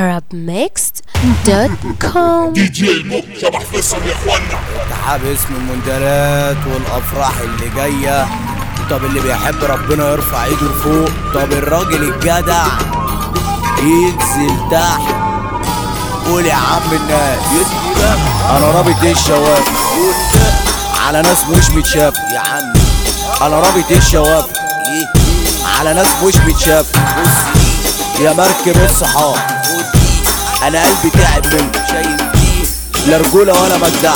arabmixed.com دي جي الموت شبح فيصل يا اخوانا اتحاب اسم المنتديات والافراح اللي جايه طب اللي بيحب ربنا يرفع ايده لفوق طب الراجل الجدع ينزل تحت قول يا عم الناس انا رابط ايه الشواف على ناس مش متشاف يا عم انا رابط ايه الشواف على ناس مش متشاف يا مركب الصحاب انا قلبي تعب منك شايف فيه لا رجوله ولا مجدع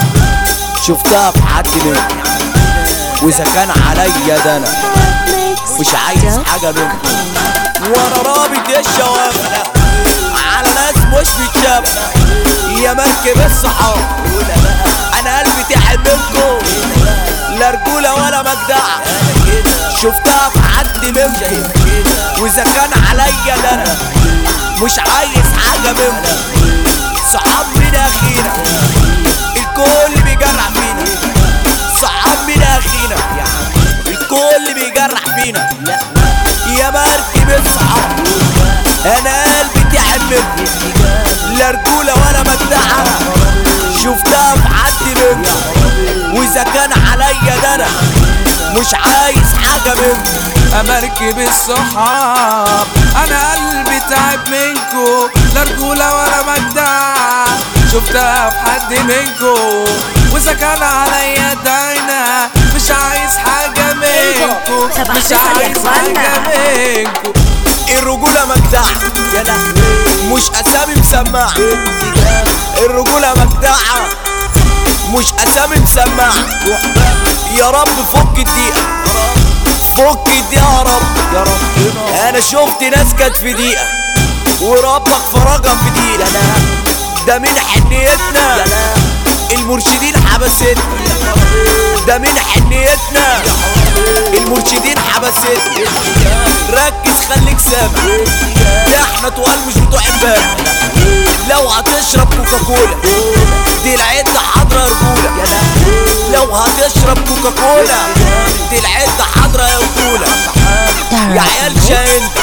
شفتها في حد منك واذا كان عليا ده انا مش عايز حاجه منك وانا رابط الشواب على ناس مش متشاف يا مركب الصحاب انا قلبي تعب منكم لا رجوله ولا مجدع شفتها في حد منكم واذا كان عليا ده انا مش عايز حاجه منكم صحاب من اخينا الكل بيجرح فينا صحاب من اخينا الكل بيجرح فينا يا مركب الصحاب انا قلبي تعب منكم لا رجوله ولا مجدعه شفتها في حد منكم واذا كان عليا ده انا مش عايز حاجه منكم امركب الصحاب انا قلبي تعب منكو لا رجوله ولا مجدع شفتها في حد منكو واذا كان عليا داينا مش عايز حاجه منكو صباح مش فيصل يا عايز إخوانا. حاجه منكو الرجولة مجدعة يا لهوي مش أسامي مسمعة الرجولة مجدعة مش أسامي مسمعة يا رب فك الدقيقة فك الدقيقة يا رب يا رب أنا شفت ناس كانت في دقيقة وربك فرجها في دقيقة ده من حنيتنا المرشدين حبستنا ده من حنيتنا المرشدين حبستنا ركز خليك سامع ده احنا طوال مش بتوع امبارح لو هتشرب كوكاكولا دي العدة حاضرة رجولة لو هتشرب كوكاكولا دي العدة حاضرة يا رجولة يا عيال شاهنت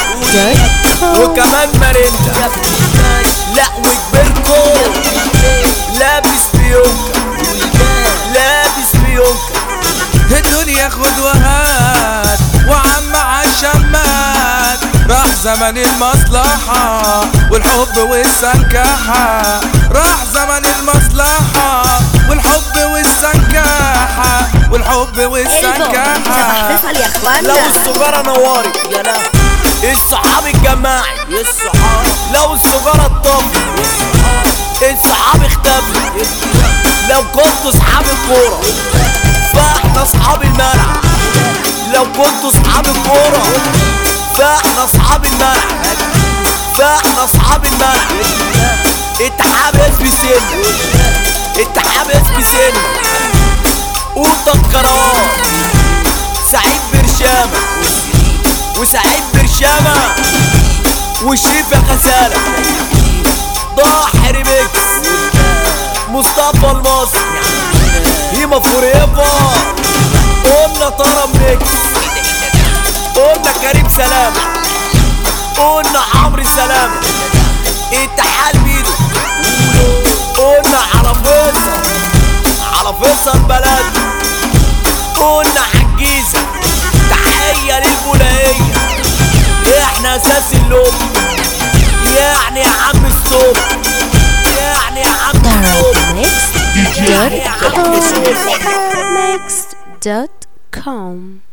وكمان مرنتا لا وكبركو لابس بيونكا لابس بيونكا الدنيا خد وهات وعم عالشمات راح زمن المصلحة والحب والسنكحة راح زمن المصلحة والحب والسنكحة والحب صباح والسنكحة فيصل يا لو اخوانا السجارة نورت يا لا الصحاب الجماعي الصحاب لو السجارة اتطفت الصحاب اختفوا لو كنتوا صحاب الكورة فاحنا صحاب الملعب لو كنتوا صحاب الكورة فاحنا صحاب الملعب فاحنا صحاب الملعب اتحابس بسن اتحابس بسن قوطة الكروات سعيد برشامة وسعيد برشامة وشريف يا غزالة ضاحي ريميكس مصطفى المصري هيما فوريفا قلنا طرب ميكس قلنا كريم سلامة قلنا عمرو سلامة اتحال بيدو قلنا على فيصل على فيصل بلد قلنا حجيزة تحية للبولائية احنا اساس اللوم يعني يا عم الصوت يعني يا عم الصوت arabmixed.com دي جي الموت شبح فيصل يا اخوانا arabmixed.com